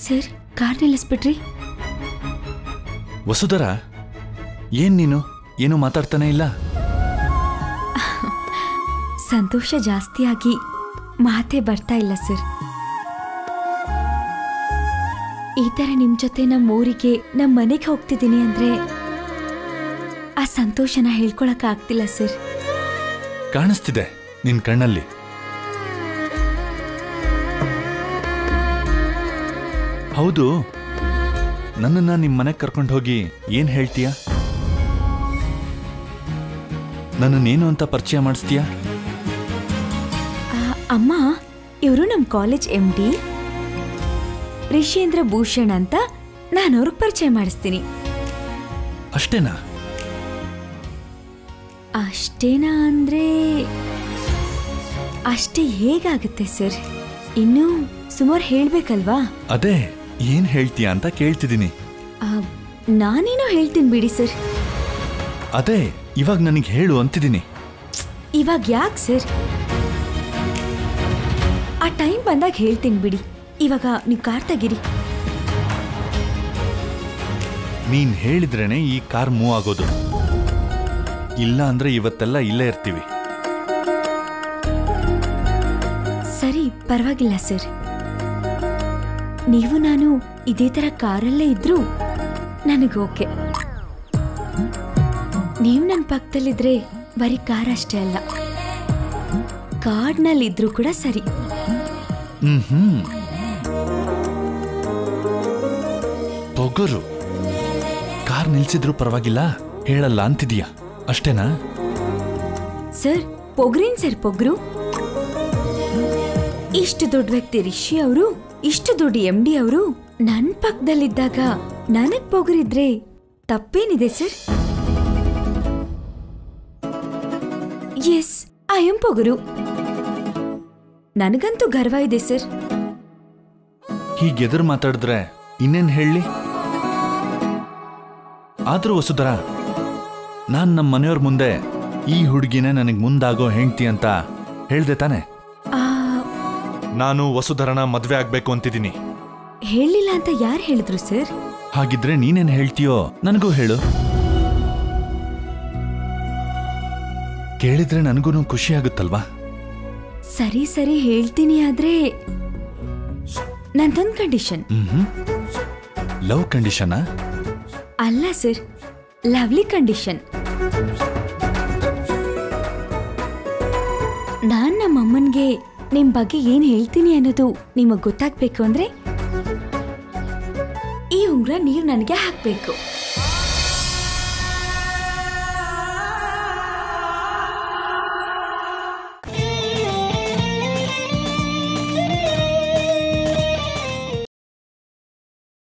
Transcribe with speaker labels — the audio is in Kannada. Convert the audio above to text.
Speaker 1: ಸರ್ ಕಾರ್ ನಿಲ್ಲಿಸ್ಬಿಟ್ರಿ
Speaker 2: ವಸುಧರ ಏನ್ ನೀನು ಏನು ಮಾತಾಡ್ತಾನೆ ಇಲ್ಲ
Speaker 1: ಸಂತೋಷ ಜಾಸ್ತಿ ಆಗಿ ಮಾತೇ ಬರ್ತಾ ಇಲ್ಲ ಸರ್ ಈ ತರ ನಿಮ್ ಜೊತೆ ನಮ್ಮ ಊರಿಗೆ ನಮ್ಮ ಮನೆಗೆ ಹೋಗ್ತಿದ್ದೀನಿ ಅಂದ್ರೆ ಆ ಸಂತೋಷನ ಹೇಳ್ಕೊಳಕ್ ಆಗ್ತಿಲ್ಲ ಸರ್
Speaker 2: ಕಾಣಿಸ್ತಿದೆ ನಿನ್ ಕಣ್ಣಲ್ಲಿ ಹೌದು ನನ್ನನ್ನ ನಿಮ್ ಮನೆಗೆ ಕರ್ಕೊಂಡು ಹೋಗಿ ಏನ್ ಹೇಳ್ತೀಯ ನನ್ನನ್ನೇನು ಅಂತ ಪರಿಚಯ ಮಾಡಿಸ್ತೀಯಾ
Speaker 1: ಆ, ಅಮ್ಮ ಇವರು ನಮ್ಮ college M D Rishendra Bhushan ಅಂತ ನಾನು ಅವ್ರಿಗೆ ಪರಿಚಯ ಮಾಡಿಸ್ತೀನಿ
Speaker 2: ಅಷ್ಟೇನಾ
Speaker 1: ಅಷ್ಟೇನಾ ಅಂದ್ರೆ ಅಷ್ಟೇ ಹೇಗಾಗುತ್ತೆ ಸರ್ ಇನ್ನೂ ಸುಮಾರು ಹೇಳ್ಬೇಕಲ್ವಾ
Speaker 2: ಅದೇ ಏನ್ ಹೇಳ್ತೀಯ ಅಂತ ಕೇಳ್ತಿದ್ದೀನಿ
Speaker 1: ಆ, ನಾನೇನೋ ಹೇಳ್ತೀನಿ ಬಿಡಿ ಸರ್
Speaker 2: ಅದೇ ಇವಾಗ ನನಗೆ ಹೇಳು ಅಂತಿದ್ದೀನಿ
Speaker 1: ಇವಾಗ ಯಾಕೆ ಸರ್ ಆ ಟೈಮ್ ಬಂದಾಗ ಹೇಳ್ತೀನಿ ಬಿಡಿ ಇವಾಗ ನೀವು ಕಾರ್ ತೆಗೀರಿ
Speaker 2: ನೀನ್ ಹೇಳಿದ್ರೇನೆ ಈ ಕಾರ್ ಮೂವ್ ಆಗೋದು ಇಲ್ಲ ಅಂದ್ರೆ ಇವತ್ತೆಲ್ಲ ಇಲ್ಲೇ ಇರ್ತೀವಿ
Speaker 1: ಸರಿ ಪರವಾಗಿಲ್ಲ ಸರ್ ನೀವು ನಾನು ಇದೇ ತರ ಕಾರಲ್ಲೇ ಇದ್ರು ನನಗೆ ಓಕೆ ನೀವು ನನ್ನ ಪಕ್ಕದಲ್ಲಿದ್ರೆ ಬರೀ ಕಾರ್ ಅಷ್ಟೇ ಅಲ್ಲ ಕಾರ್ಡ್ನಲ್ಲಿದ್ರು ಕೂಡ ಸರಿ
Speaker 2: ಹ್ಮ್ ಹ್ಮ್ ಪೊಗರು ಕಾರ್ ನಿಲ್ಸಿದ್ರು ಪರವಾಗಿಲ್ಲ ಹೇಳಲ್ಲ ಅಂತಿದೀಯ ಅಷ್ಟೇನಾ
Speaker 1: ಸರ್ ಪೊಗ್ರೇನ್ ಸರ್ ಪೊಗ್ರು ಇಷ್ಟು ದೊಡ್ಡ ವ್ಯಕ್ತಿ ರಿಷಿ ಅವರು ಇಷ್ಟು ದೊಡ್ಡ ಎಂ ಡಿ ಅವರು ನನ್ನ ಪಕ್ಕದಲ್ಲಿದ್ದಾಗ ನನಗ್ ಪೊಗರಿದ್ರೆ ತಪ್ಪೇನಿದೆ ಸರ್ ಎಸ್ ಐ ಎಂ ಪೊಗರು ನನಗಂತೂ ಗರ್ವ ಇದೆ ಸರ್
Speaker 2: ಹೀಗೆ ಎದುರು ಮಾತಾಡಿದ್ರೆ ಇನ್ನೇನ್ ಹೇಳಿ ಆದ್ರೂ ವಸುಧರ ನಾನ್ ನಮ್ಮ ಮನೆಯವ್ರ ಮುಂದೆ ಈ ಹುಡುಗಿನೇ ನನಗೆ ಮುಂದಾಗೋ ಹೆಂಡ್ತಿ ಅಂತ ಹೇಳ್ದೆ ತಾನೆ
Speaker 1: ಆ,
Speaker 2: ನಾನು ವಸುಧರನ ಮದ್ವೆ ಆಗ್ಬೇಕು ಅಂತಿದ್ದೀನಿ
Speaker 1: ಹೇಳಿಲ್ಲ ಅಂತ ಯಾರು ಹೇಳಿದ್ರು ಸರ್
Speaker 2: ಹಾಗಿದ್ರೆ ನೀನೇನ್ ಹೇಳ್ತೀಯೋ ನನಗೂ ಹೇಳು ಕೇಳಿದ್ರೆ ನನಗೂ ಖುಷಿ ಆಗುತ್ತಲ್ವಾ
Speaker 1: ಸರಿ ಸರಿ ಹೇಳ್ತೀನಿ ಆದ್ರೆ ನಂದೊಂದು ಕಂಡೀಷನ್
Speaker 2: ಹ್ಮ್ ಲವ್ ಕಂಡೀಷನಾ
Speaker 1: ಅಲ್ಲ ಸರ್ ಲವ್ಲಿ ಕಂಡೀಷನ್ ನಾನ್ ನಮ್ಮ ಅಮ್ಮನ್ಗೆ ನಿಮ್ ಬಗ್ಗೆ ಏನ್ ಹೇಳ್ತೀನಿ ಅನ್ನೋದು ನಿಮಗ್ ಗೊತ್ತಾಗ್ಬೇಕು ಅಂದ್ರೆ ಈ ಉಂಗ್ರ ನೀವು ನನಗೆ ಹಾಕ್ಬೇಕು